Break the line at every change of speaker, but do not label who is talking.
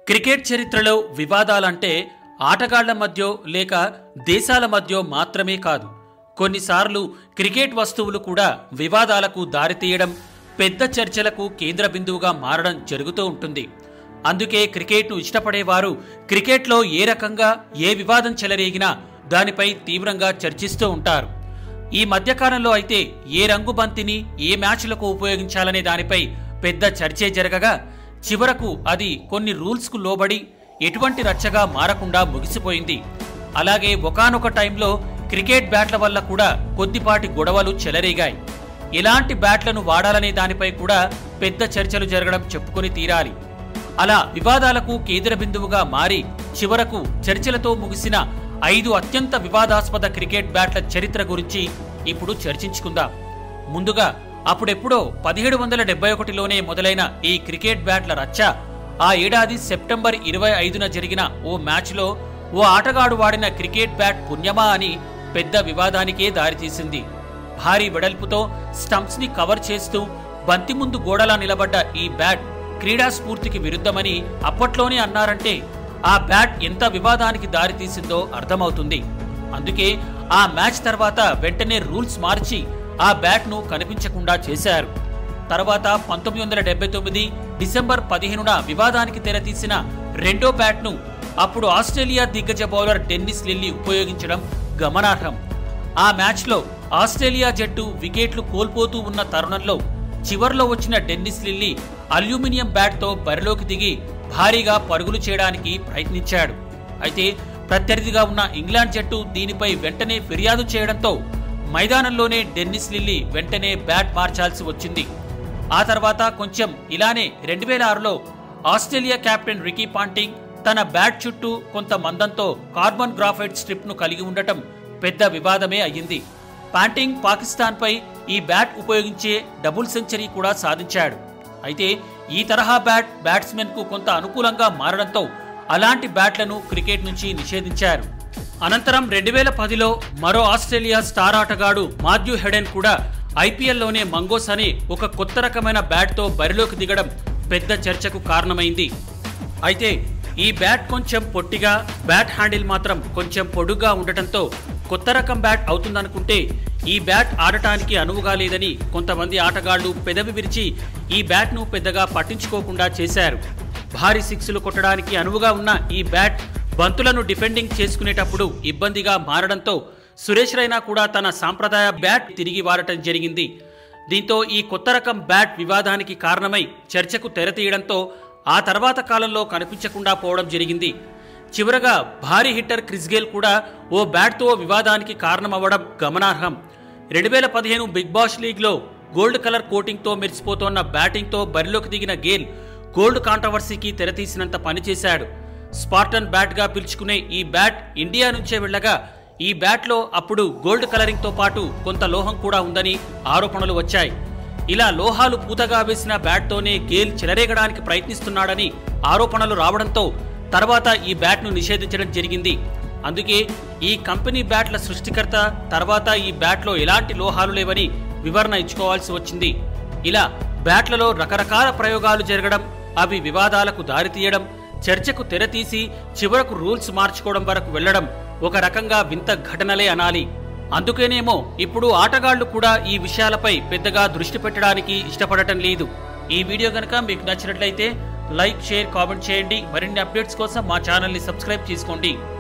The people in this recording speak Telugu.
క్రికెట్ చరిత్రలో వివాదాలంటే ఆటగాళ్ల మధ్య లేక దేశాల మధ్య మాత్రమే కాదు కొన్నిసార్లు క్రికెట్ వస్తువులు కూడా వివాదాలకు దారితీయడం పెద్ద చర్చలకు కేంద్ర బిందువుగా మారడం జరుగుతూ ఉంటుంది అందుకే క్రికెట్ను ఇష్టపడేవారు క్రికెట్లో ఏ రకంగా ఏ వివాదం చెలరేగినా దానిపై తీవ్రంగా చర్చిస్తూ ఉంటారు ఈ మధ్యకాలంలో అయితే ఏ రంగు బంతిని ఏ మ్యాచ్లకు ఉపయోగించాలనే దానిపై పెద్ద చర్చే జరగగా చివరకు అది కొన్ని రూల్స్కు లోబడి ఎటువంటి రచ్చగా మారకుండా ముగిసిపోయింది అలాగే ఒకానొక టైంలో క్రికెట్ బ్యాట్ల వల్ల కూడా కొద్దిపాటి గొడవలు చెలరేగాయి ఎలాంటి బ్యాట్లను వాడాలనే దానిపై కూడా పెద్ద చర్చలు జరగడం చెప్పుకొని తీరాలి అలా వివాదాలకు కేంద్ర బిందువుగా మారి చివరకు చర్చలతో ముగిసిన ఐదు అత్యంత వివాదాస్పద క్రికెట్ బ్యాట్ల చరిత్ర గురించి ఇప్పుడు చర్చించుకుందాం ముందుగా అప్పుడెప్పుడో పదిహేడు వందల డెబ్బై ఒకటిలోనే మొదలైన ఈ క్రికెట్ బ్యాట్ల రచ్చ ఆ ఏడాది సెప్టెంబర్ ఇరవై ఐదున జరిగిన ఓ మ్యాచ్లో ఓ ఆటగాడు వాడిన క్రికెట్ బ్యాట్ పుణ్యమా అని పెద్ద వివాదానికే దారితీసింది భారీ వెడల్పుతో స్టంప్స్ ని కవర్ చేస్తూ బంతి ముందు గోడలా నిలబడ్డ ఈ బ్యాట్ క్రీడా స్ఫూర్తికి విరుద్ధమని అప్పట్లోనే అన్నారంటే ఆ బ్యాట్ ఎంత వివాదానికి దారితీసిందో అర్థమవుతుంది అందుకే ఆ మ్యాచ్ తర్వాత వెంటనే రూల్స్ మార్చి ఆ బ్యాట్ను కనిపించకుండా చేశారు తర్వాత పంతొమ్మిది వందల డెబ్బై తొమ్మిది డిసెంబర్ పదిహేనున వివాదానికి తెరతీసిన రెండో బ్యాట్ను అప్పుడు ఆస్ట్రేలియా దిగ్గజ బౌలర్ డెన్నిస్ లిల్లీ ఉపయోగించడం గమనార్హం ఆ మ్యాచ్లో ఆస్ట్రేలియా జట్టు వికెట్లు కోల్పోతూ ఉన్న తరుణంలో చివర్లో వచ్చిన డెన్నిస్ లిల్లీ అల్యూమినియం బ్యాట్తో బరిలోకి దిగి భారీగా పరుగులు చేయడానికి ప్రయత్నించాడు అయితే ప్రత్యర్థిగా ఉన్న ఇంగ్లాండ్ జట్టు దీనిపై వెంటనే ఫిర్యాదు చేయడంతో మైదానంలోనే డెన్నిస్ లిల్లీ వెంటనే బ్యాట్ మార్చాల్సి వచ్చింది ఆ తర్వాత కొంచెం ఇలానే రెండు వేల ఆరులో ఆస్ట్రేలియా కెప్టెన్ రికీ పాంటింగ్ తన బ్యాట్ చుట్టూ కొంత మందంతో కార్బన్ గ్రాఫైట్ స్ట్రిప్ ను కలిగి ఉండటం పెద్ద వివాదమే అయ్యింది పాంటింగ్ పాకిస్తాన్పై ఈ బ్యాట్ ఉపయోగించే డబుల్ సెంచరీ కూడా సాధించాడు అయితే ఈ తరహా బ్యాట్ బ్యాట్స్మెన్ కు కొంత అనుకూలంగా మారడంతో అలాంటి బ్యాట్లను క్రికెట్ నుంచి నిషేధించారు అనంతరం రెండు వేల పదిలో మరో ఆస్ట్రేలియా స్టార్ ఆటగాడు మాథ్యూ హెడెన్ కూడా ఐపీఎల్లోనే మంగోస్ అనే ఒక కొత్త రకమైన బ్యాట్తో బరిలోకి దిగడం పెద్ద చర్చకు కారణమైంది అయితే ఈ బ్యాట్ కొంచెం పొట్టిగా బ్యాట్ హ్యాండిల్ మాత్రం కొంచెం పొడుగ్గా ఉండటంతో కొత్త రకం బ్యాట్ అవుతుందనుకుంటే ఈ బ్యాట్ ఆడటానికి అనువుగా లేదని కొంతమంది ఆటగాళ్లు పెదవి విరిచి ఈ బ్యాట్ను పెద్దగా పట్టించుకోకుండా చేశారు భారీ సిక్స్లు కొట్టడానికి అనువుగా ఉన్న ఈ బ్యాట్ బంతులను డిఫెండింగ్ చేసుకునేటప్పుడు ఇబ్బందిగా మారడంతో సురేష్ రైనా కూడా తన సాంప్రదాయ బ్యాట్ తిరిగి వాడటం జరిగింది దీంతో ఈ కొత్త రకం బ్యాట్ వివాదానికి కారణమై చర్చకు తెరతీయడంతో ఆ తర్వాత కాలంలో కనిపించకుండా పోవడం జరిగింది చివరగా భారీ హిట్టర్ క్రిస్ గేల్ కూడా ఓ బ్యాట్తో వివాదానికి కారణమవ్వడం గమనార్హం రెండు వేల పదిహేను బిగ్ బాస్ లీగ్లో గోల్డ్ కలర్ కోటింగ్తో మెరిసిపోతోన్న బ్యాటింగ్తో బరిలోకి దిగిన గేల్ గోల్డ్ కాంట్రవర్సీకి తెరతీసినంత పనిచేశాడు స్పార్టన్ బ్యాట్గా పిలుచుకునే ఈ బ్యాట్ ఇండియా నుంచే వెళ్ళగా ఈ బ్యాట్లో అప్పుడు గోల్డ్ కలరింగ్తో పాటు కొంత లోహం కూడా ఉందని ఆరోపణలు వచ్చాయి ఇలా లోహాలు పూతగా వేసిన బ్యాట్తోనే గేల్ చెలరేగడానికి ప్రయత్నిస్తున్నాడని ఆరోపణలు రావడంతో తర్వాత ఈ బ్యాట్ను నిషేధించడం జరిగింది అందుకే ఈ కంపెనీ బ్యాట్ల సృష్టికర్త తర్వాత ఈ బ్యాట్లో ఎలాంటి లోహాలు లేవని వివరణ ఇచ్చుకోవాల్సి వచ్చింది ఇలా బ్యాట్లలో రకరకాల ప్రయోగాలు జరగడం అవి వివాదాలకు దారితీయడం చర్చకు తెరతీసి చివరకు రూల్స్ మార్చుకోవడం వరకు వెళ్లడం ఒక రకంగా వింత ఘటనలే అనాలి అందుకేనేమో ఇప్పుడు ఆటగాళ్లు కూడా ఈ విషయాలపై పెద్దగా దృష్టి పెట్టడానికి ఇష్టపడటం లేదు ఈ వీడియో గనక మీకు నచ్చినట్లయితే లైక్ షేర్ కామెంట్ చేయండి మరిన్ని అప్డేట్స్ కోసం మా ఛానల్ని సబ్స్క్రైబ్ చేసుకోండి